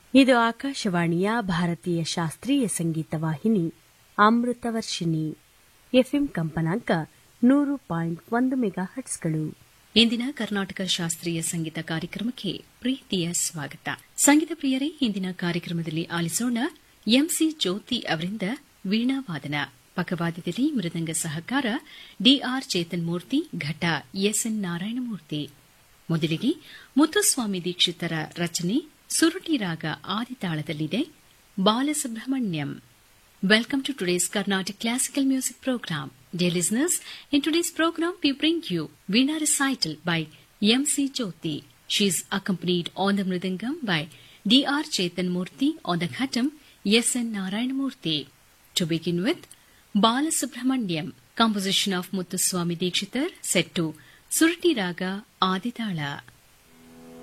ಇದು ಆಕಾಶವಾಣಿಯ ಭಾರತೀಯ ಶಾಸ್ತ್ರೀಯ ಸಂಗೀತ ವಾಹಿನಿ ಅಮೃತವರ್ಷಿಣಿ ಎಫ್ಎಂ ಕಂಪನಾಂಕ ನೂರು ಪಾಯಿಂಟ್ ಒಂದು ಮೆಗಾ ಹಟ್ಸ್ಗಳು ಇಂದಿನ ಕರ್ನಾಟಕ ಶಾಸ್ತ್ರೀಯ ಸಂಗೀತ ಕಾರ್ಯಕ್ರಮಕ್ಕೆ ಪ್ರೀತಿಯ ಸ್ವಾಗತ ಸಂಗೀತ ಪ್ರಿಯರೇ ಇಂದಿನ ಕಾರ್ಯಕ್ರಮದಲ್ಲಿ ಆಲಿಸೋಣ ಎಂಸಿ ಜ್ಯೋತಿ ಅವರಿಂದ ವೀಣಾವಾದನ ಪಕ್ಕವಾದ್ಯದಲ್ಲಿ ಮೃದಂಗ ಸಹಕಾರ ಡಿಆರ್ ಚೇತನ್ ಮೂರ್ತಿ ಘಟ ಎಸ್ಎನ್ ನಾರಾಯಣಮೂರ್ತಿ ಮೊದಲಿಗೆ ಮುತ್ತುಸ್ವಾಮಿ ದೀಕ್ಷಿತರ ರಚನೆ ಸುರುಟಿ ರಾಗ ಆದಿತಾಳದಲ್ಲಿದೆ Balasubrahmanyam Welcome to today's Carnatic Classical Music Program. Dear listeners, in today's program we bring you Veena Recital by M.C. Jyoti. She is accompanied on the Mridangam by D.R. Chetan Murthy, on the Ghatam S.N. Narayana Murthy. To begin with, Bala Subramanyam, composition of Muthuswami Dikshitar, set to Surati Raga Aditala.